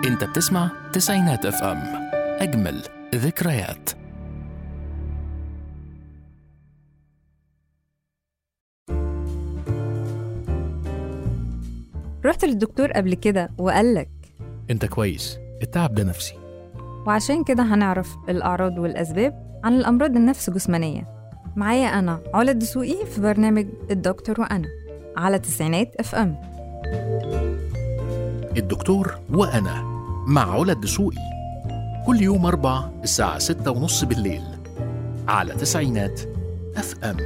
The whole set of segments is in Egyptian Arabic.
انت بتسمع تسعينات اف ام اجمل ذكريات رحت للدكتور قبل كده وقالك انت كويس التعب ده نفسي وعشان كده هنعرف الأعراض والأسباب عن الأمراض النفس جسمانية معايا أنا علا الدسوقي في برنامج الدكتور وأنا على تسعينات اف ام الدكتور وانا مع علا الدسوقي كل يوم اربع الساعة ستة ونص بالليل على تسعينات اف ام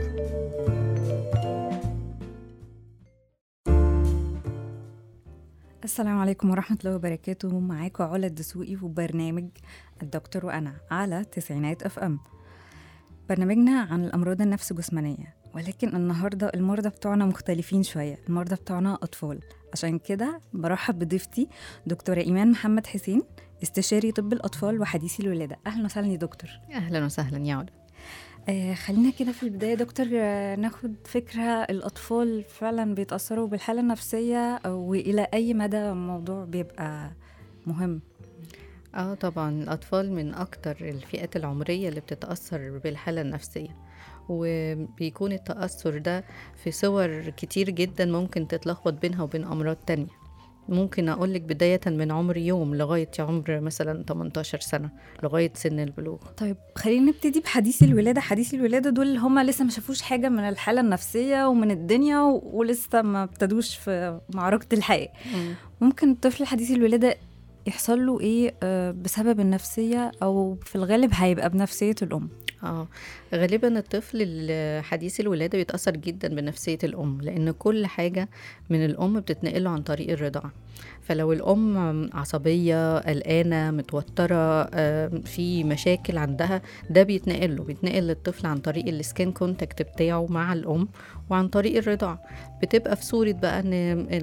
السلام عليكم ورحمة الله وبركاته معاكم علا الدسوقي وبرنامج الدكتور وأنا على تسعينات اف ام برنامجنا عن الأمراض النفس جسمانية ولكن النهاردة المرضى بتوعنا مختلفين شوية المرضى بتوعنا أطفال عشان كده برحب بضيفتي دكتورة إيمان محمد حسين استشاري طب الأطفال وحديثي الولادة أهلا وسهلا يا دكتور اهلا وسهلا يا علا آه خلينا كده في البداية دكتور آه ناخد فكرة الأطفال فعلا بيتأثروا بالحالة النفسية وإلى أي مدى الموضوع بيبقى مهم اه طبعا الاطفال من اكتر الفئات العمريه اللي بتتاثر بالحاله النفسيه وبيكون التاثر ده في صور كتير جدا ممكن تتلخبط بينها وبين امراض تانية ممكن أقولك بداية من عمر يوم لغاية عمر مثلا 18 سنة لغاية سن البلوغ طيب خلينا نبتدي بحديث الولادة حديث الولادة دول اللي هم لسه ما شافوش حاجة من الحالة النفسية ومن الدنيا و- ولسه ما ابتدوش في معركة الحياة ممكن الطفل حديث الولادة يحصل له ايه آه، بسبب النفسية او في الغالب هيبقى بنفسية الام اه غالبا الطفل ال- حديث الولادة بيتأثر جدا بنفسية الأم لأن كل حاجة من الأم بتتنقله عن طريق الرضاعة فلو الأم عصبية قلقانة متوترة آه، في مشاكل عندها ده بيتنقل له بيتنقل للطفل عن طريق السكين كونتاكت بتاعه مع الأم وعن طريق الرضاعة بتبقى في صورة بقى ان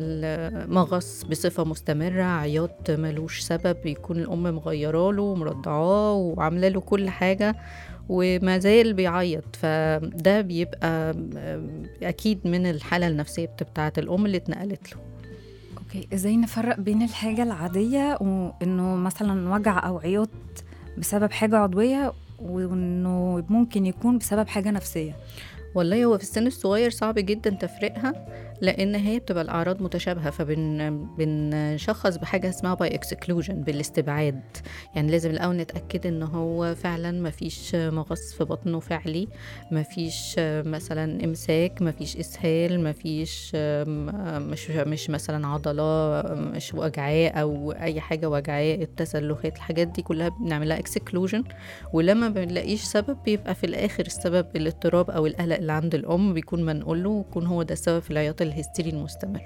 المغص بصفة مستمرة عياط ملوش سبب يكون الأم مغيراله ومرضعاه وعاملة له كل حاجة وما زال بيعيط فده بيبقى آم، اكيد من الحاله النفسيه بتاعه الام اللي اتنقلت له اوكي ازاي نفرق بين الحاجة العادية وانه مثلا وجع او عياط بسبب حاجة عضوية وانه ممكن يكون بسبب حاجة نفسية والله هو في السن الصغير صعب جدا تفريقها لان هي بتبقى الاعراض متشابهه فبن بنشخص بحاجه اسمها باي اكسكلوجن بالاستبعاد يعني لازم الاول نتاكد ان هو فعلا ما فيش مغص في بطنه فعلي ما فيش مثلا امساك ما فيش اسهال ما فيش مش مش مثلا عضله مش وجعاه او اي حاجه وجعاه التسلخات الحاجات دي كلها بنعملها اكسكلوجن ولما بنلاقيش سبب بيبقى في الاخر السبب الاضطراب او القلق اللي عند الام بيكون منقول له ويكون هو ده السبب في العياط الهستيري المستمر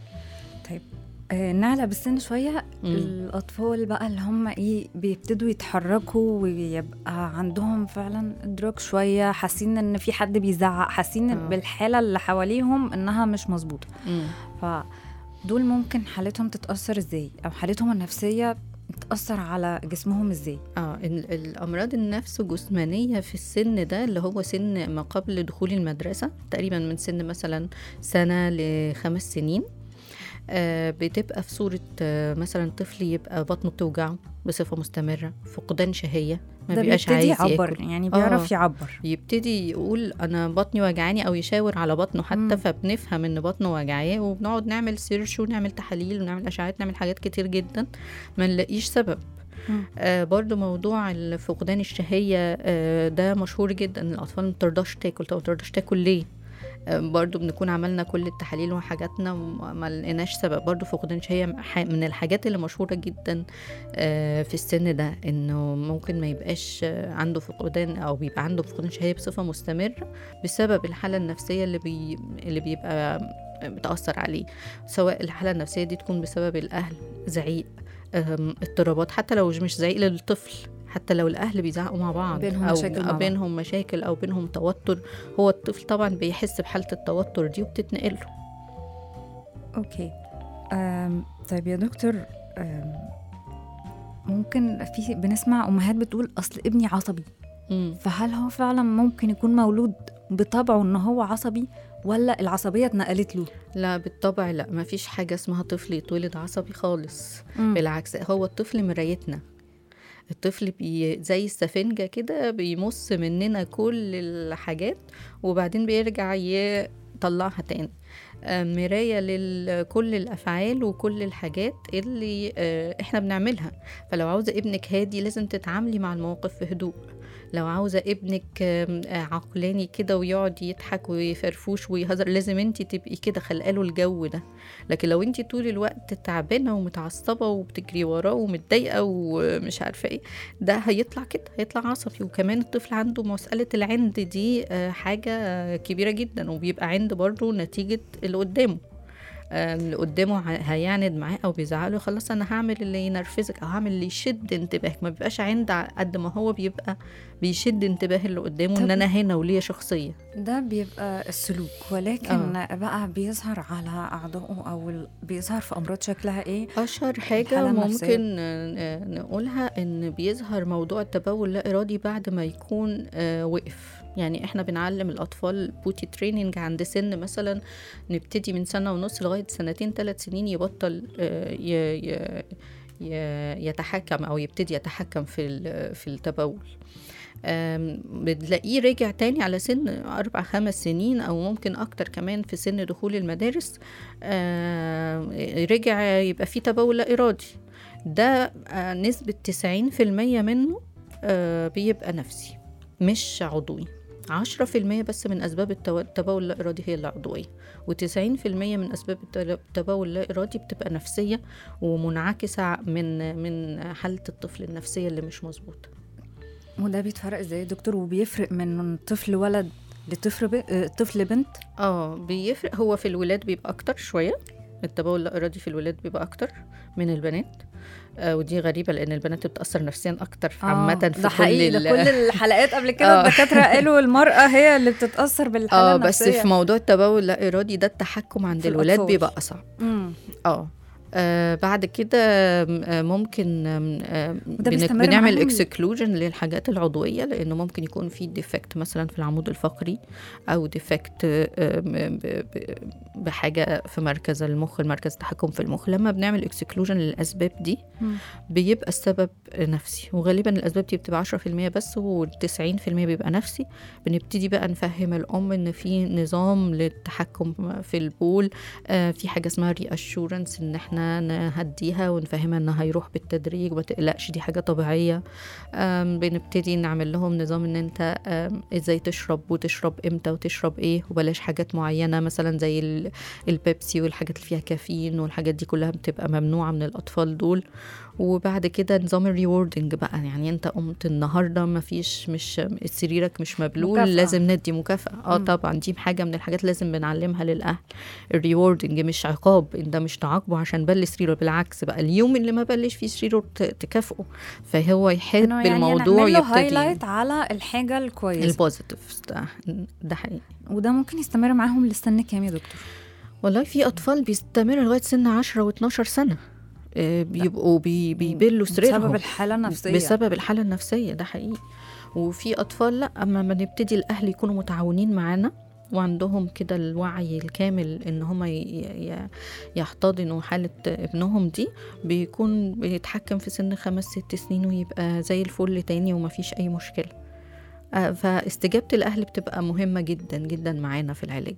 آه نعلى بالسن شوية مم. الأطفال بقى اللي هم إيه بيبتدوا يتحركوا ويبقى عندهم فعلا إدراك شوية حاسين إن في حد بيزعق حاسين آه. بالحالة اللي حواليهم إنها مش مظبوطة فدول ممكن حالتهم تتأثر إزاي أو حالتهم النفسية تأثر على جسمهم إزاي اه ال- الامراض النفس جسمانيه في السن ده اللي هو سن ما قبل دخول المدرسه تقريبا من سن مثلا سنه لخمس سنين آه بتبقى في صورة آه مثلا طفل يبقى بطنه بتوجعه بصفة مستمرة فقدان شهية ما ده بيبقاش بيبتدي عايز يعبر ياكل يعني بيعرف آه. يعبر يبتدي يقول انا بطني وجعاني او يشاور على بطنه حتى مم. فبنفهم ان بطنه وجعاه وبنقعد نعمل سيرش ونعمل تحاليل ونعمل اشعاعات نعمل حاجات كتير جدا ما نلاقيش سبب مم. آه برضو موضوع فقدان الشهية آه ده مشهور جدا إن الأطفال ما بترضاش تاكل طب ما بترضاش تاكل ليه آه برضو بنكون عملنا كل التحاليل وحاجاتنا وما لقيناش سبب برضو فقدان الشهية ح- من الحاجات اللي مشهورة جدا آه في السن ده انه ممكن ما يبقاش آه، عنده فقدان او بيبقى عنده فقدان شهية بصفة مستمرة بسبب الحالة النفسية اللي بي اللي بيبقى بتأثر عليه سواء الحالة النفسية دي تكون بسبب الأهل زعيق أم، اضطرابات حتى لو مش زعيق للطفل حتى لو الاهل بيزعقوا مع بعض بينهم او مشاكل مع بعض. بينهم مشاكل او بينهم توتر هو الطفل طبعا بيحس بحاله التوتر دي وبتتنقل له اوكي أم طيب يا دكتور أم ممكن في بنسمع امهات بتقول اصل ابني عصبي مم. فهل هو فعلا ممكن يكون مولود بطبعه ان هو عصبي ولا العصبيه اتنقلت له لا بالطبع لا ما فيش حاجة اسمها طفل يتولد عصبي خالص مم. بالعكس هو الطفل مرايتنا الطفل بي زي السفنجة كده بيمص مننا كل الحاجات وبعدين بيرجع يطلعها تاني آه، مراية لكل الأفعال وكل الحاجات اللي آه، احنا بنعملها فلو عاوزة ابنك هادي لازم تتعاملي مع المواقف في هدوء لو عاوزة ابنك آم، آه، عقلاني كده ويقعد يضحك ويفرفوش ويهزر لازم انت تبقي كده خلقاله الجو ده لكن لو انت طول الوقت تعبانه ومتعصبه وبتجري وراه ومتضايقه ومش عارفه ايه ده هيطلع كده هيطلع عصبي وكمان الطفل عنده مساله العند دي آه، حاجه آه، كبيره جدا وبيبقى عند برضه نتيجه اللي قدامه آه، اللي قدامه ه- هيعند معاه او بيزعله خلاص انا هعمل اللي ينرفزك او هعمل اللي يشد انتباهك ما بيبقاش عند ع- قد ما هو بيبقى بيشد انتباه اللي قدامه طب- ان انا هنا وليا شخصيه ده بيبقى السلوك ولكن بقى بيظهر على اعضائه او ال- بيظهر في امراض شكلها ايه أشهر حاجة الحالة النفسية. ممكن آه، آه، نقولها إن بيظهر موضوع التبول اللا إرادي بعد ما يكون آه، وقف يعني احنا بنعلم الأطفال بوتي تريننج عند سن مثلا نبتدي من سنة ونص لغاية سنتين ثلاث سنين يبطل آه، ي- ي- ي- يتحكم أو يبتدي يتحكم في ال- في التبول آم، بتلاقيه رجع تاني على سن أربع خمس سنين أو ممكن أكتر كمان في سن دخول المدارس آم، رجع يبقى فيه تبول لا إرادي ده آه، نسبة تسعين في المية منه آه، بيبقى نفسي مش عضوي عشرة في المية بس من أسباب التو- التبول اللا إرادي هي العضوية وتسعين في المية من أسباب الت- التبول اللا إرادي بتبقى نفسية ومنعكسة من من حالة الطفل النفسية اللي مش مظبوطة وده بيتفرق ازاي يا دكتور وبيفرق من طفل ولد لطفل ب... آه، طفل بنت اه بيفرق هو في الولاد بيبقى اكتر شويه التبول اللا ارادي في الولاد بيبقى اكتر من البنات آه ودي غريبه لان البنات بتتاثر نفسيا اكتر آه، عامه في ده كل حقيقي ده ال- كل الحلقات قبل كده آه. الدكاتره قالوا المراه هي اللي بتتاثر بالحاله اه بس النفسيه في موضوع التبول اللا ارادي ده التحكم عند في الولاد الأطفال. بيبقى اصعب مم. اه آه بعد كده آم، آه ممكن آم، آم، وده بن- بيستمر بنعمل معاهم؟ اكسكلوجن للحاجات العضويه لانه ممكن يكون في ديفكت مثلا في العمود الفقري او ديفكت بحاجه في مركز المخ المركز التحكم في المخ لما بنعمل اكسكلوجن للاسباب دي مم. بيبقى السبب نفسي وغالبا الاسباب دي بتبقى 10% بس و90% بيبقى نفسي بنبتدي بقى نفهم الام ان في نظام للتحكم في البول آه، في حاجه اسمها ري اشورنس ان احنا نهديها ونفهمها ان هيروح بالتدريج وما تقلقش دي حاجه طبيعيه آم، بنبتدي نعمل لهم نظام ان انت آم، ازاي تشرب وتشرب امتى وتشرب ايه وبلاش حاجات معينه مثلا زي ال- البيبسي والحاجات اللي فيها كافيين والحاجات دي كلها بتبقى ممنوعه من الاطفال دول وبعد كده نظام الريوردنج بقى يعني انت قمت النهارده ما فيش مش سريرك مش مبلول مكافأة. لازم ندي مكافاه اه مم. طبعا دي حاجه من الحاجات لازم بنعلمها للاهل الريوردنج مش عقاب انت مش تعاقبه عشان بل سريره بالعكس بقى اليوم اللي ما بلش فيه سريره ت- تكافئه فهو يحب إنه يعني الموضوع نعمل له يبتدي هايلايت على الحاجه الكويسه البوزيتيف ده, ده حقيقي وده ممكن يستمر معاهم للسن كام يا دكتور والله في اطفال بيستمر لغايه سن 10 و12 سنه آه، بيبقوا بي بيبلوا سريرهم بسبب الحاله النفسيه بسبب الحاله النفسيه ده حقيقي وفي اطفال لا اما ما نبتدي الاهل يكونوا متعاونين معانا وعندهم كده الوعي الكامل ان هم ي- ي- يحتضنوا حاله ابنهم دي بيكون بيتحكم في سن خمس ست سنين ويبقى زي الفل تاني ومفيش اي مشكله آه، فاستجابه الاهل بتبقى مهمه جدا جدا معانا في العلاج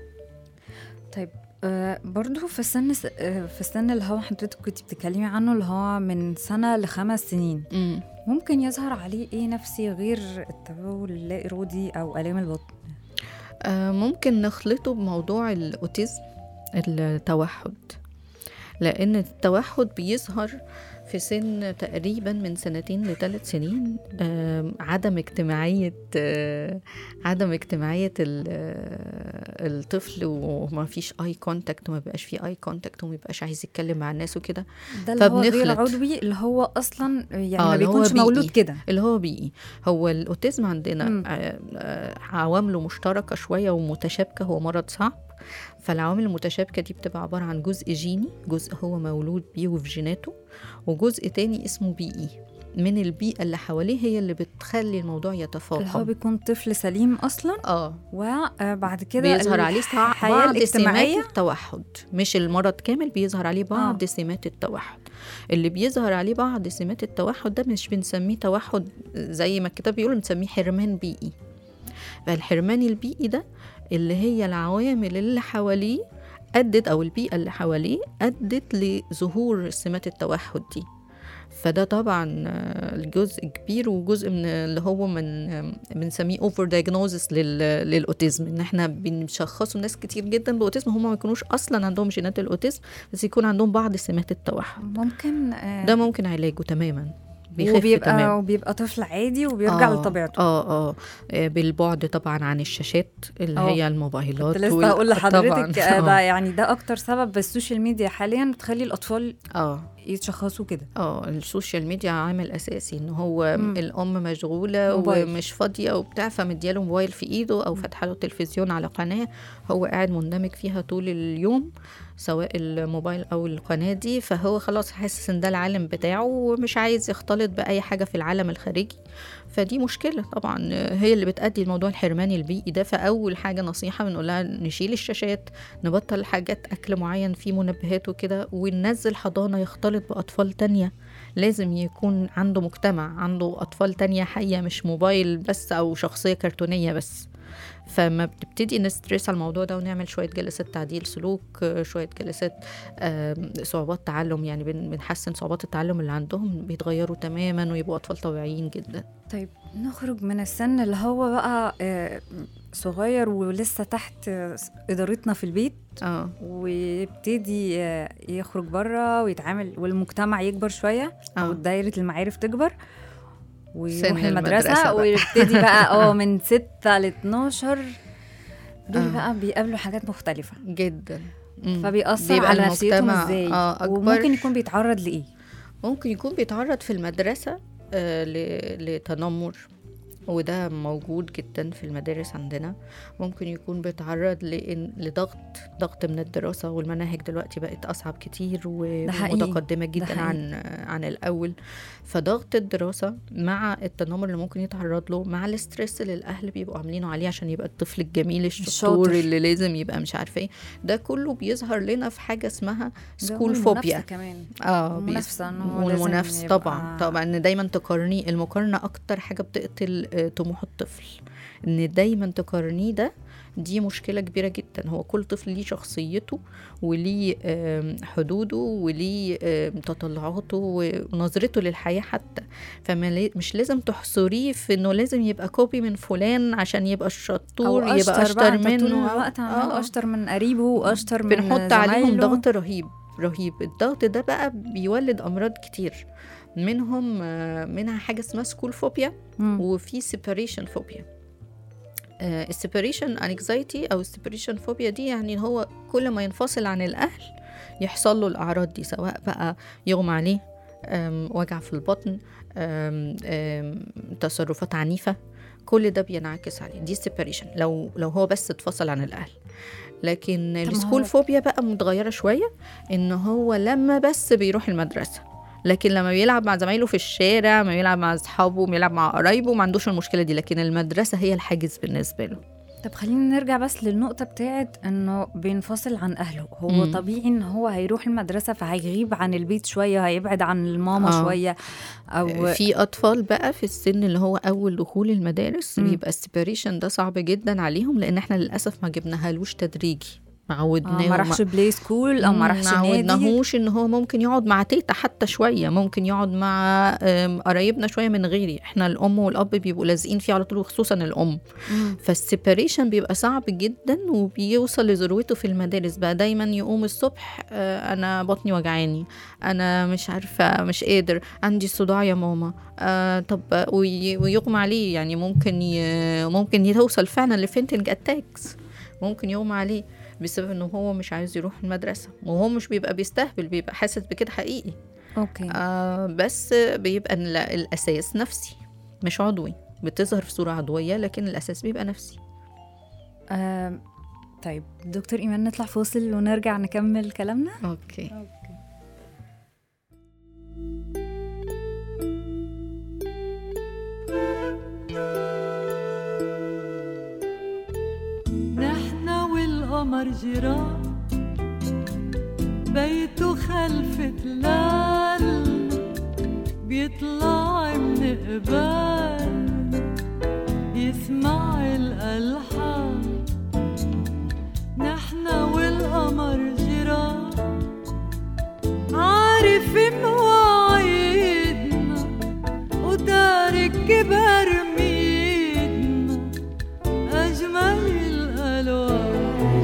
طيب آه برضو في السن س- آه في السن اللي هو حضرتك كنت بتتكلمي عنه اللي هو من سنة لخمس سنين ممكن يظهر عليه ايه نفسي غير التبول اللا إرادي أو آلام البطن آه، ممكن نخلطه بموضوع الأوتيزم التوحد لأن التوحد بيظهر في سن تقريبا من سنتين لثلاث سنين آم، عدم اجتماعية آه، عدم اجتماعية ال- آه، الطفل وما فيش اي كونتاكت وما بيبقاش فيه اي كونتاكت وما بيبقاش عايز يتكلم مع الناس وكده ده اللي هو غير فبنخلط. عضوي اللي هو أصلا يعني آه، ما اللي هو بيكونش بيئي. مولود كده اللي هو بيئي هو الاوتيزم عندنا مم. آه، آه، عوامله مشتركه شويه ومتشابكه هو مرض صعب فالعوامل المتشابكه دي بتبقى عباره عن جزء جيني جزء هو مولود بيه وفي جيناته وجزء تاني اسمه بيئي من البيئه اللي حواليه هي اللي بتخلي الموضوع اللي هو يتفاقم بيكون طفل سليم اصلا اه وبعد كده بيظهر عليه صع- الحياه بعض سمات الاجتماعيه التوحد مش المرض كامل بيظهر عليه بعض آه. سمات التوحد اللي بيظهر عليه بعض سمات التوحد ده مش بنسميه توحد زي ما الكتاب بيقول بنسميه حرمان بيئي فالحرمان البيئي ده اللي هي العوامل اللي حواليه أدت أو البيئة اللي حواليه أدت لظهور سمات التوحد دي فده طبعا آه، الجزء كبير وجزء من اللي هو من آه، بنسميه اوفر دايجنوزس للاوتيزم ان احنا بنشخصوا ناس كتير جدا باوتيزم هم ما يكونوش اصلا عندهم جينات الاوتيزم بس يكون عندهم بعض سمات التوحد ممكن آه، ده ممكن علاجه تماما بيخف وبيبقى تماما وبيبقى طفل عادي وبيرجع آه، لطبيعته اه اه آه، بالبعد طبعا عن الشاشات اللي آه. هي الموبايلات كنت لسه وال- هقول لحضرتك طبعاً. آه، ده اه يعني ده اكتر سبب السوشيال ميديا حاليا بتخلي الاطفال اه يتشخصوا كده اه السوشيال ميديا عامل اساسي ان هو مم. الام مشغوله موبايل. ومش فاضيه وبتاع فمدياله موبايل في ايده او فاتحه له تلفزيون على قناه هو قاعد مندمج فيها طول اليوم سواء الموبايل او القناه دي فهو خلاص حاسس ان ده العالم بتاعه ومش عايز يختلط باي حاجه في العالم الخارجي فدي مشكله طبعا هي اللي بتؤدي لموضوع الحرمان البيئي ده فاول حاجه نصيحه بنقولها نشيل الشاشات نبطل حاجات اكل معين فيه منبهات وكده وننزل حضانه يختلط باطفال تانية لازم يكون عنده مجتمع عنده اطفال تانية حيه مش موبايل بس او شخصيه كرتونيه بس فما بنبتدي نستريس على الموضوع ده ونعمل شويه جلسات تعديل سلوك آه، شويه جلسات آم، صعوبات تعلم يعني بن- بنحسن صعوبات التعلم اللي عندهم بيتغيروا تماما ويبقوا اطفال طبيعيين جدا طيب نخرج من السن اللي هو بقى آه، صغير ولسه تحت آه، إدارتنا في البيت اه ويبتدي آه، يخرج بره ويتعامل والمجتمع يكبر شوية أو اه دايرة المعارف تكبر ويروح سن المدرسة, المدرسة بقى. ويبتدي بقى اه من ستة ل 12 دول آه. بقى بيقابلوا حاجات مختلفة جدا مم. فبيأثر بيبقى على نفسيتهم المجتمع، ازاي آه، أكبر. وممكن يكون بيتعرض لإيه ممكن يكون بيتعرض في المدرسة آه، ل- لتنمر وده موجود جدا في المدارس عندنا ممكن يكون بيتعرض لإن- لضغط ضغط من الدراسة والمناهج دلوقتي بقت أصعب كتير حقيقي. ومتقدمة جدا حقيقي. عن عن الأول فضغط الدراسة مع التنمر اللي ممكن يتعرض له مع الاسترس اللي الأهل بيبقوا عاملينه عليه عشان يبقى الطفل الجميل الشطور الشاطر. اللي لازم يبقى مش عارفة ايه ده كله بيظهر لنا في حاجة اسمها ده سكول والمنافسة فوبيا كمان اه بيس- المنافسة إن هو لازم والمنافسة يبقى- طبعا طبعا ان دايما تقارنيه المقارنة اكتر حاجة بتقتل آه، طموح الطفل ان دايما تقارنيه ده دي مشكلة كبيرة جدا هو كل طفل ليه شخصيته وليه آم، حدوده وليه آم، تطلعاته ونظرته للحياة حتى فمش لازم تحصريه في انه لازم يبقى كوبي من فلان عشان يبقى الشطور أو يبقى أشطر بقى اشطر أنت طول منه الوقت عمال آه. أشطر من قريبه وأشطر من بنحط عليهم زمايله. ضغط رهيب رهيب الضغط ده بقى بيولد امراض كتير منهم آه، منها حاجه اسمها سكول فوبيا مم. وفي سيبريشن فوبيا السيبريشن انكزايتي او السيبريشن فوبيا دي يعني هو كل ما ينفصل عن الاهل يحصل له الاعراض دي سواء بقى يغمى عليه آم، وجع في البطن آم، آم، تصرفات عنيفه كل ده بينعكس عليه دي سيبريشن لو لو هو بس اتفصل عن الاهل لكن طب ما السكول هو- فوبيا بقى متغيره شويه ان هو لما بس بيروح المدرسه لكن لما بيلعب مع زمايله في الشارع ما بيلعب مع اصحابه بيلعب مع قرايبه ما عندوش المشكله دي لكن المدرسه هي الحاجز بالنسبه له طب خلينا نرجع بس للنقطة بتاعت انه بينفصل عن اهله هو مم. طبيعي ان هو هيروح المدرسة فهيغيب عن البيت شوية هيبعد عن الماما آه. شوية او في اطفال بقى في السن اللي هو اول دخول المدارس مم. بيبقى السيبريشن ده صعب جدا عليهم لان احنا للاسف ما جبناهالوش تدريجي آه عودناه ما راحش بلاي سكول او ما راحش نادي عودناهوش ان هو ممكن يقعد مع تيتا حتى شويه ممكن يقعد مع آم، قرايبنا شويه من غيري احنا الام والاب بيبقوا لازقين فيه على طول وخصوصا الام مم. فالسيبريشن بيبقى صعب جدا وبيوصل لذروته في المدارس بقى دايما يقوم الصبح آه، انا بطني وجعاني انا مش عارفه مش قادر عندي صداع يا ماما آه طب وي- ويغمى عليه يعني ممكن ي... ممكن يوصل فعلا لفينتنج اتاكس ممكن يغمى عليه بسبب انه هو مش عايز يروح المدرسه وهو مش بيبقى بيستهبل بيبقى حاسس بكده حقيقي اوكي آه بس بيبقى ال- الاساس نفسي مش عضوي بتظهر في صوره عضويه لكن الاساس بيبقى نفسي آه طيب دكتور ايمان نطلع فاصل ونرجع نكمل كلامنا اوكي والقمر جيران بيته خلف تلال بيطلع من قبال يسمع الألحان نحن والقمر جيران عارف مواعيدنا وتارك كبر ميدنا أجمل الألوان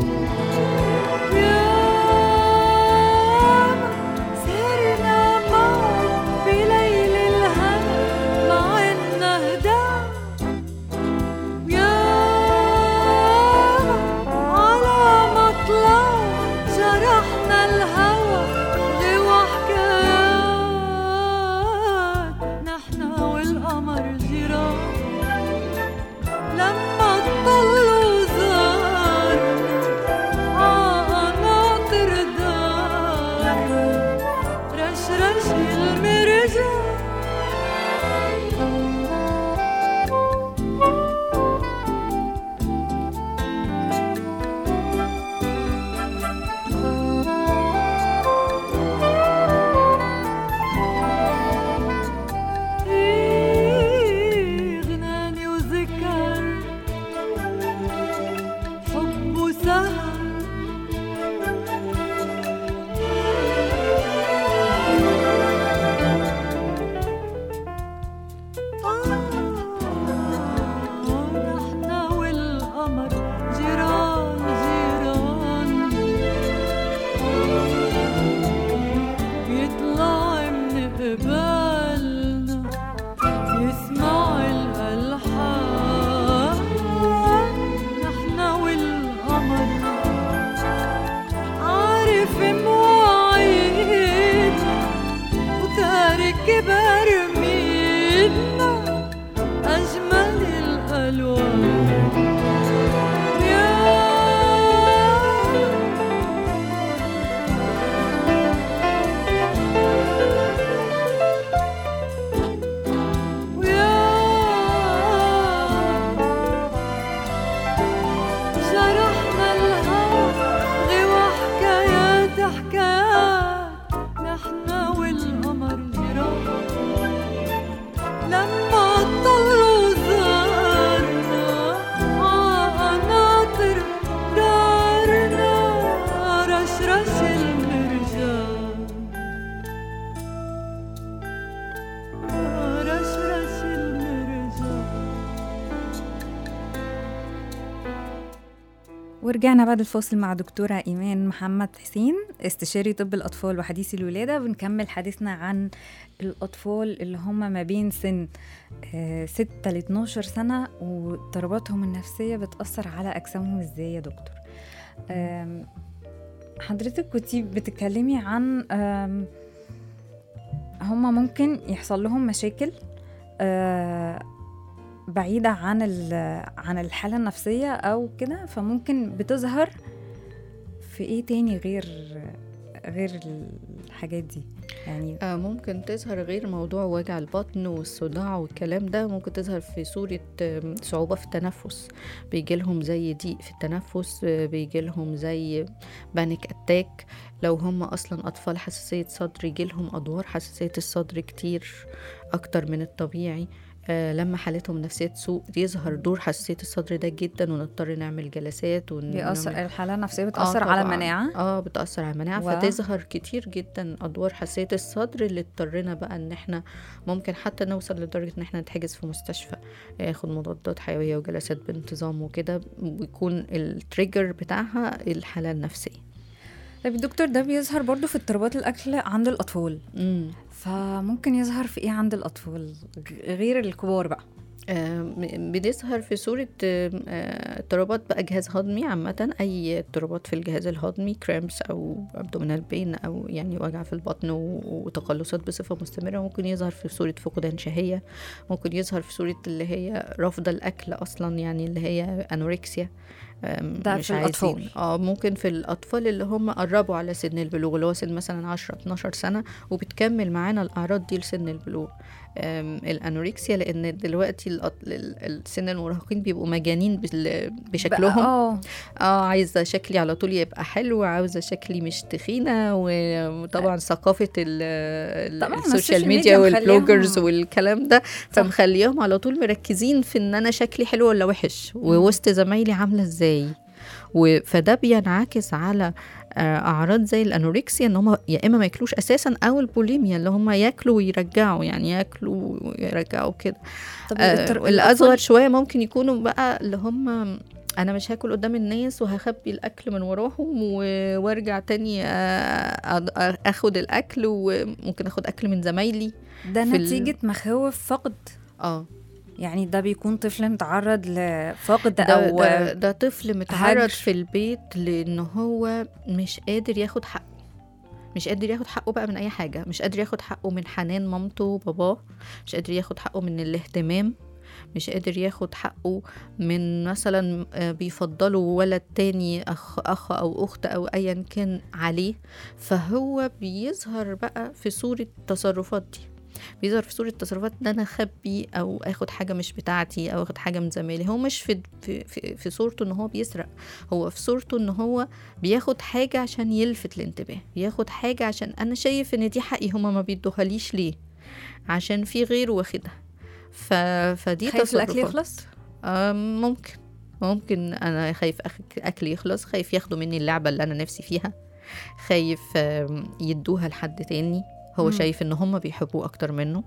ياما سهرنا معه بليل الهنا مع النهدان ياما على مطلع جرحنا الهوى غوى حكايات نحن والقمر جيران لما تطلوا زار عقناطر دار رشرش المرجان غناني وذكر حب وسهر نحن والقمر جيران جيران بيطلع من قبالنا يسمع الألحان نحن والقمر عارف مواعيدنا وتارك كبر ميدنا أجمل الألوان يا ويا جرحنا الهوى غوى حكايات حكايات نحن والقمر جيران لما طلوا زارنا عقناطر دارنا رشرش المرجان رشرش المرجان ورجعنا بعد الفاصل مع دكتورة إيمان محمد حسين استشاري طب الأطفال وحديث الولادة بنكمل حديثنا عن الأطفال اللي هم ما بين سن آه، 6 ل 12 سنة واضطراباتهم النفسية بتأثر على أجسامهم إزاي يا دكتور آم، حضرتك كنتي بتتكلمي عن آم، هم ممكن يحصل لهم مشاكل آه، بعيدة عن ال- عن الحالة النفسية أو كده فممكن بتظهر في إيه تاني غير غير الحاجات دي يعني آه، ممكن تظهر غير موضوع وجع البطن والصداع والكلام ده ممكن تظهر في صورة آم، صعوبة في التنفس بيجيلهم زي ضيق في التنفس آه، بيجيلهم زي بانيك اتاك لو هم اصلا اطفال حساسية صدر يجيلهم ادوار حساسية الصدر كتير اكتر من الطبيعي آه، لما حالتهم النفسية تسوء يظهر دور حساسية الصدر ده جدا ونضطر نعمل جلسات ون- بيأثر ونعمل- الحالة النفسية آه بتأثر على طبعاً. المناعة اه بتأثر على المناعة و- فتظهر كتير جدا أدوار حساسية الصدر اللي اضطرينا بقى إن احنا ممكن حتى نوصل لدرجة إن احنا نتحجز في مستشفى ياخد مضادات حيوية وجلسات بانتظام وكده ويكون التريجر بتاعها الحالة النفسية طيب الدكتور ده بيظهر برضو في اضطرابات الأكل عند الأطفال مم. فممكن يظهر في إيه عند الأطفال غ- غير الكبار بقى آه، م- بنظهر في صورة آه، آه، اضطرابات بقى جهاز هضمي عامة أي اضطرابات في الجهاز الهضمي كرامس أو أبدومينال بين أو يعني وجع في البطن و- وتقلصات بصفة مستمرة ممكن يظهر في صورة فقدان شهية ممكن يظهر في صورة اللي هي رفض الأكل أصلا يعني اللي هي أنوركسيا آم، ده مش في عايزين الأطفال. اه ممكن في الأطفال اللي هم قربوا على سن البلوغ اللي هو سن مثلا 10 12 سنة وبتكمل معانا الأعراض دي لسن البلوغ آم، الانوركسيا لان دلوقتي الأط- ال- السن المراهقين بيبقوا مجانين بال- بشكلهم بقى- اه اه عايزه شكلي على طول يبقى حلو عاوزه شكلي مش تخينه وطبعا ثقافه ال- ال- طبعاً السوشيال السوشيال ميديا ميديا والبلوجرز مخليهم- والكلام ده فمخليهم على طول مركزين في ان انا شكلي حلو ولا وحش ووسط زمايلي عامله ازاي و- فده بينعكس على آه، اعراض زي الانوركسيا ان هم يا اما ما ياكلوش اساسا او البوليميا اللي هم ياكلوا ويرجعوا يعني ياكلوا ويرجعوا كده طب آه التر- الاصغر الأطفال- شويه ممكن يكونوا بقى اللي هم انا مش هاكل قدام الناس وهخبي الاكل من وراهم و- وارجع تاني آه، أ- أ- اخد الاكل وممكن اخد اكل من زمايلي ده في ال- نتيجة مخاوف فقد اه يعني ده بيكون طفل متعرض لفقد ده, او ده, ده طفل متعرض هجر. في البيت لان هو مش قادر ياخد حقه مش قادر ياخد حقه بقى من اي حاجه مش قادر ياخد حقه من حنان مامته وباباه مش قادر ياخد حقه من الاهتمام مش قادر ياخد حقه من مثلا آه، بيفضلوا ولد تاني اخ اخ او اخت او ايا كان عليه فهو بيظهر بقى في صوره التصرفات دي بيظهر في صورة تصرفات ان انا اخبي او اخد حاجة مش بتاعتي او اخد حاجة من زمايلي هو مش في في في, في صورته ان هو بيسرق هو في صورته ان هو بياخد حاجة عشان يلفت الانتباه بياخد حاجة عشان انا شايف ان دي حقي هما ما بيدوهاليش ليه عشان في غيره واخدها ف... فدي خايف الاكل تصرفات. يخلص آم، ممكن ممكن انا خايف أخ- اكل يخلص خايف ياخدوا مني اللعبه اللي انا نفسي فيها خايف آم، يدوها لحد تاني هو مم. شايف ان هم بيحبوه اكتر منه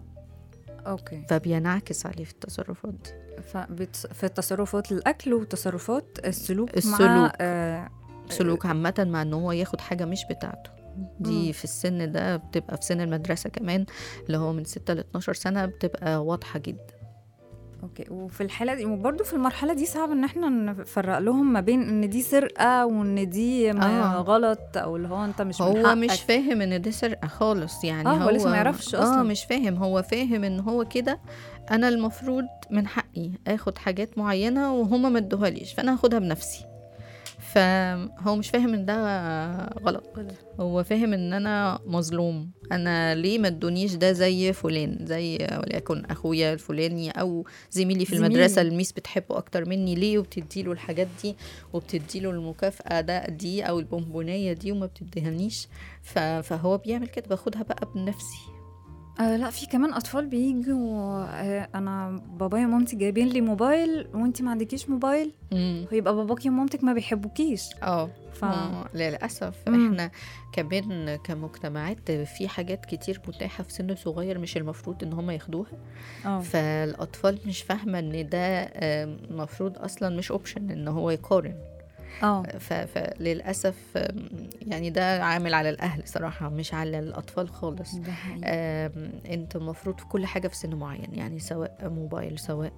اوكي فبينعكس عليه في التصرفات دي فبتص... في تصرفات الاكل وتصرفات السلوك, السلوك. مع آه سلوك عامه مع ان هو ياخد حاجه مش بتاعته دي مم. في السن ده بتبقى في سن المدرسه كمان اللي هو من 6 ل 12 سنه بتبقى واضحه جدا اوكي وفي الحاله دي وبرده في المرحله دي صعب ان احنا نفرق لهم ما بين ان دي سرقه وان دي ما آه. غلط او اللي هو انت مش من هو حقك. مش فاهم ان دي سرقه خالص يعني آه، هو لسه ما يعرفش اه أصلاً. مش فاهم هو فاهم ان هو كده انا المفروض من حقي اخد حاجات معينه وهما ما ادوهاليش فانا هاخدها بنفسي فهو مش فاهم ان ده غلط هو فاهم ان انا مظلوم انا ليه ما ادونيش ده زي فلان زي وليكن اخويا الفلاني او زميلي في زميلي. المدرسه الميس بتحبه اكتر مني ليه وبتديله الحاجات دي وبتديله المكافاه ده دي او البونبونيه دي وما بتديهالنيش ف- فهو بيعمل كده باخدها بقى بنفسي آه لا في كمان اطفال بيجوا آه انا بابايا ومامتي جايبين لي موبايل وانتي ما عندكيش موبايل امم ويبقى باباكي ومامتك ما بيحبوكيش اه ف آه، للأسف مم. احنا كمان كمجتمعات في حاجات كتير متاحة في سن صغير مش المفروض ان هم ياخدوها اه فالأطفال مش فاهمة ان ده آم، المفروض أصلا مش اوبشن ان هو يقارن اه ف- فللأسف آم، يعني ده عامل على الأهل صراحة مش على الأطفال خالص ده حقيقي آم، انت المفروض في كل حاجة في سن معين يعني سواء موبايل سواء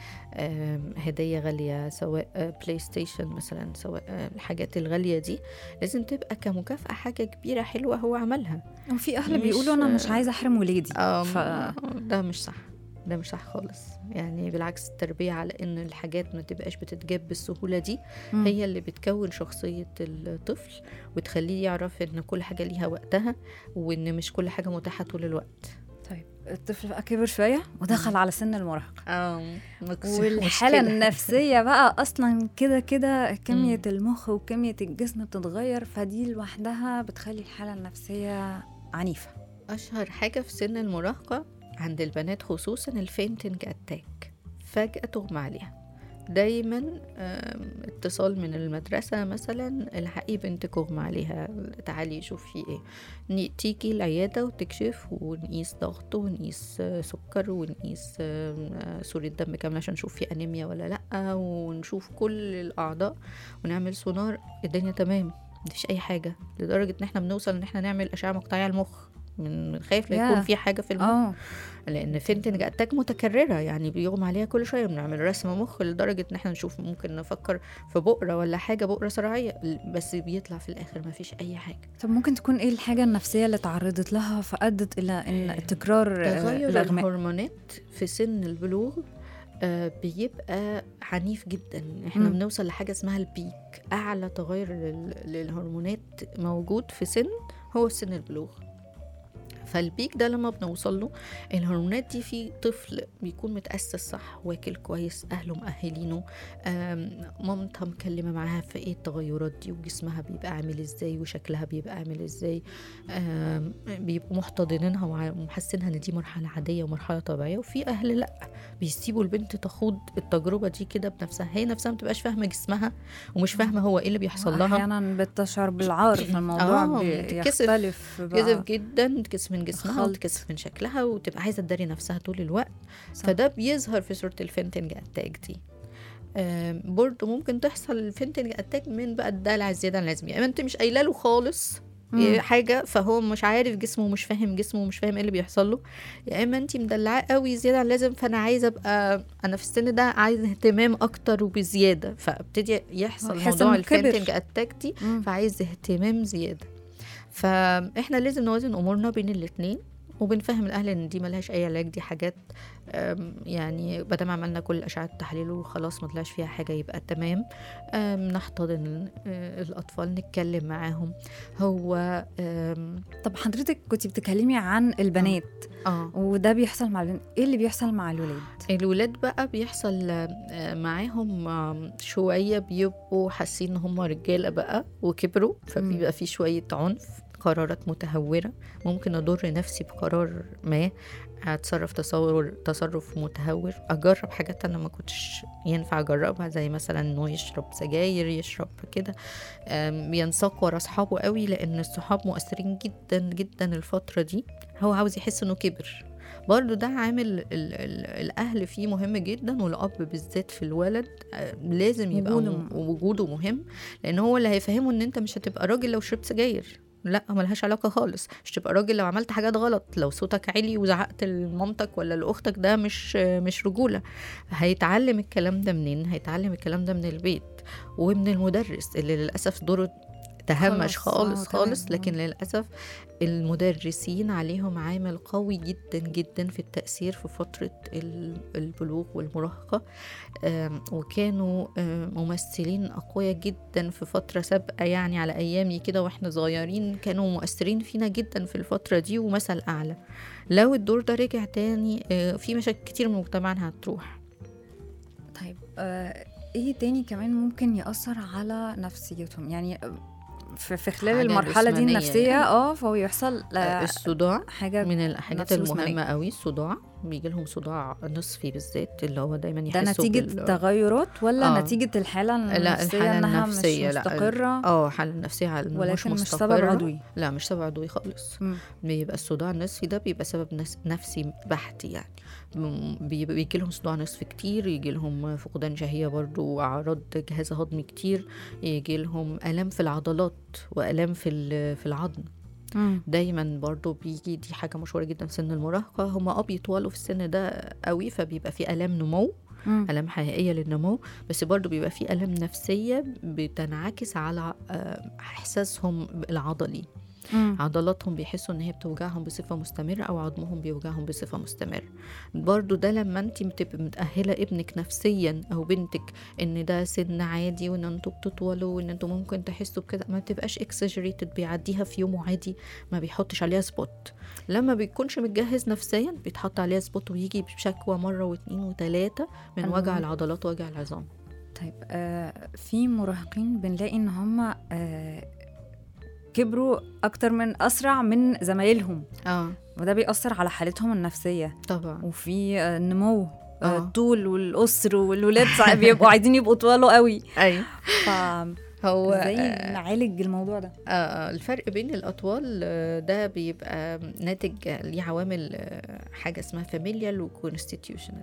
آم، هدية غالية سواء آه، بلاي ستيشن مثلا سواء آه، الحاجات الغالية دي لازم تبقى كمكافأة حاجة كبيرة حلوة هو عملها وفي اهل مش- بيقولوا انا مش عايزه احرم ولادي آم، ف... ده مش صح ده مش صح خالص يعني بالعكس التربية على ان الحاجات ما تبقاش بتتجاب بالسهولة دي مم. هي اللي بتكون شخصية الطفل وتخليه يعرف ان كل حاجة ليها وقتها وان مش كل حاجة متاحة طول الوقت طيب الطفل بقى كبر شويه ودخل على سن المراهقه اه والحالة النفسية بقى أصلا كده كده كمية المخ وكمية الجسم بتتغير فدي لوحدها بتخلي الحالة النفسية عنيفة أشهر حاجة في سن المراهقة عند البنات خصوصا الفينتنج أتاك فجأة تغمى عليها دايما آم، اتصال من المدرسة مثلا الحقي بنتك اغمى عليها تعالي شوف في ايه ن- تيجي العيادة وتكشف ونقيس ضغط ونقيس آه، سكر ونقيس آم، آه، صورة دم كاملة عشان نشوف في أنيميا ولا لأ ونشوف كل الأعضاء ونعمل سونار الدنيا تمام مفيش أي حاجة لدرجة إن احنا بنوصل إن احنا نعمل أشعة مقطعية على المخ من من خايف لا ياه. يكون في حاجة في المخ اه لان فينتنج اتاك متكرره يعني بيغمى عليها كل شويه بنعمل رسم مخ لدرجه ان احنا نشوف ممكن نفكر في بؤره ولا حاجه بؤره صراعيه بس بيطلع في الاخر ما فيش اي حاجه طب ممكن تكون ايه الحاجة النفسية اللي تعرضت لها فأدت إلى إن تكرار آه، تغير الأغماء الهرمونات في سن البلوغ آه، بيبقى عنيف جدا احنا مم. بنوصل لحاجه اسمها البيك اعلى تغير لل- للهرمونات موجود في سن هو سن البلوغ فالبيك ده لما بنوصل له الهرمونات دي في طفل بيكون متأسس صح واكل كويس أهله مأهلينه آم، مامتها مكلمة معاها في ايه التغيرات دي وجسمها بيبقى عامل ازاي وشكلها بيبقى عامل ازاي آم، بيبقوا محتضنينها وع- ومحسينها ان دي مرحلة عادية ومرحلة طبيعية وفي أهل لأ بيسيبوا البنت تخوض التجربة دي كده بنفسها هي نفسها متبقاش فاهمة جسمها ومش فاهمة هو ايه اللي بيحصل لها احيانا بتشعر بالعار فالموضوع آه، بيختلف تتكسف بقى. تكسف جدا تكسف من جسمها خلط. وتكسف من شكلها وتبقى عايزه تداري نفسها طول الوقت صح. فده بيظهر في صوره الفنتنج اتاك دي آم، برضه ممكن تحصل الفنتنج اتاك من بقى الدلع الزياده عن اللازم يعني انت مش قايله له خالص مم. إيه حاجه فهو مش عارف جسمه ومش فاهم جسمه ومش فاهم ايه اللي بيحصل له يا اما انت مدلعاه قوي زياده عن اللازم فانا عايزه ابقى انا في السن ده عايزه اهتمام اكتر وبزياده فابتدي يحصل يحس موضوع إنه كبر. الفنتنج اتاك دي مم. فعايز اهتمام زياده فاحنا لازم نوازن امورنا بين الاتنين وبنفهم الاهل ان دي ملهاش اي علاج دي حاجات أم، يعني بدل ما عملنا كل اشعه تحليل وخلاص ما طلعش فيها حاجه يبقى تمام أم، نحتضن آه، الاطفال نتكلم معاهم هو أم، طب حضرتك كنت بتكلمي عن البنات اه وده بيحصل مع البنات ايه اللي بيحصل مع الولاد الولاد بقى بيحصل آه، معاهم آم، شوية بيبقوا حاسين ان هم رجالة بقى وكبروا فبيبقى في شوية عنف قرارات متهورة ممكن أضر نفسي بقرار ما هتصرف تصور تصرف متهور أجرب حاجات أنا ما كنتش ينفع أجربها زي مثلا إنه يشرب سجاير يشرب كده آم، بينساق ورا أصحابه قوي لأن الصحاب مؤثرين جدا جدا الفترة دي هو عاوز يحس إنه كبر برضو ده عامل ال ال الأهل فيه مهم جدا والأب بالذات في الولد آه، لازم يبقى وجوده وجوده, وجوده مهم لأن هو اللي هيفهمه إن أنت مش هتبقى راجل لو شربت سجاير لا ملهاش علاقة خالص مش تبقى راجل لو عملت حاجات غلط لو صوتك عالي وزعقت لمامتك ولا لأختك ده مش مش رجولة هيتعلم الكلام ده منين هيتعلم الكلام ده من البيت ومن المدرس اللي للأسف دوره تهمش خلاص، آه، خالص تمام، خالص آه. لكن للأسف المدرسين عليهم عامل قوي جدا جدا في التأثير في فترة ال- البلوغ والمراهقة آم، وكانوا آم، ممثلين أقوياء جدا في فترة سابقة يعني على أيامي كده وإحنا صغيرين كانوا مؤثرين فينا جدا في الفترة دي ومثل أعلى لو الدور ده رجع تاني آه، في مشاكل كتير من مجتمعنا هتروح طيب آه ايه تاني كمان ممكن يأثر على نفسيتهم يعني آه، في, في خلال حاجة المرحلة دي جسمانية النفسية يعني. اه فهو يحصل آه، آه الصداع حاجة من الحاجات نفس المهمة جسمانية. قوي الصداع بيجي لهم صداع نصفي بالذات اللي هو دايما ده يحسوا نتيجة بال- تغيرات ولا آه. نتيجة الحالة النفسية لا الحالة انها النفسية مش لا مستقرة اه حالة نفسية على- مش ولكن مش سبب مستقرة. عضوي لا مش سبب عضوي خالص مم. بيبقى الصداع النصفي ده بيبقى سبب نس- نفسي بحت يعني بيبقى بيجي لهم صداع نصفي كتير يجي لهم فقدان شهية برضو وأعراض جهاز هضمي كتير يجي لهم آلام في العضلات وآلام في ال- في العظم مم. دايما برضو بيجي دي حاجة مشهورة جدا في سن المراهقة هما اه بيطولوا في السن ده قوي فبيبقى في آلام نمو مم. آلام حقيقية للنمو بس برضو بيبقى في آلام نفسية بتنعكس على آه، إحساسهم العضلي مم. عضلاتهم بيحسوا ان هي بتوجعهم بصفه مستمره او عظمهم بيوجعهم بصفه مستمره برضو ده لما انت بتبقي متاهله ابنك نفسيا او بنتك ان ده سن عادي وان انتوا بتطولوا وان انتوا ممكن تحسوا بكده ما بتبقاش اكسجريتد بيعديها في يومه عادي ما بيحطش عليها سبوت لما بيكونش متجهز نفسيا بيتحط عليها سبوت ويجي بشكوى مره واتنين وتلاته من أنا- وجع العضلات ووجع العظام طيب آه في مراهقين بنلاقي ان هم آه كبروا اكتر من اسرع من زمايلهم اه وده بيأثر على حالتهم النفسية طبعا وفي آه، نمو آه، آه. الطول والقصر والولاد ساعات بيبقوا عايزين يبقوا طوال قوي ايوه فازاي هو نعالج الموضوع ده آه، الفرق بين الأطوال آه، ده بيبقى ناتج ليه عوامل آه، حاجة اسمها فاميليال وكونستيتيوشنال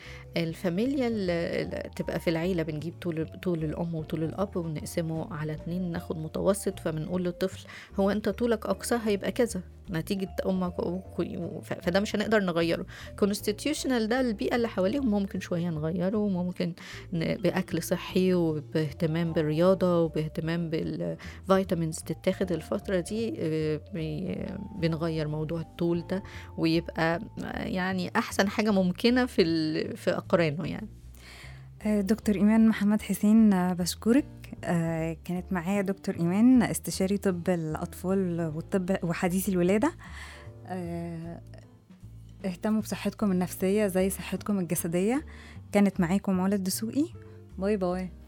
الفاميليال تبقى في العيلة بنجيب طول طول الأم وطول الأب ونقسمه على اتنين ناخد متوسط فبنقول للطفل هو أنت طولك أقصى هيبقى كذا نتيجة أمك وأبوك و- ف- فده مش هنقدر نغيره كونستيتيوشنال ده البيئة اللي حواليهم ممكن شوية نغيره ممكن ن- بأكل صحي وباهتمام بالرياضة وباهتمام بالفيتامينز تتاخد الفترة دي آه، بي- بنغير موضوع الطول ده ويبقى آه، يعني أحسن حاجة ممكنة في ال- في أقرانه يعني آه، دكتور إيمان محمد حسين آه، بشكرك آه، كانت معايا دكتور إيمان استشاري طب الأطفال والطب وحديث الولادة آه، اهتموا بصحتكم النفسية زي صحتكم الجسدية كانت معاكم علا الدسوقي باي باي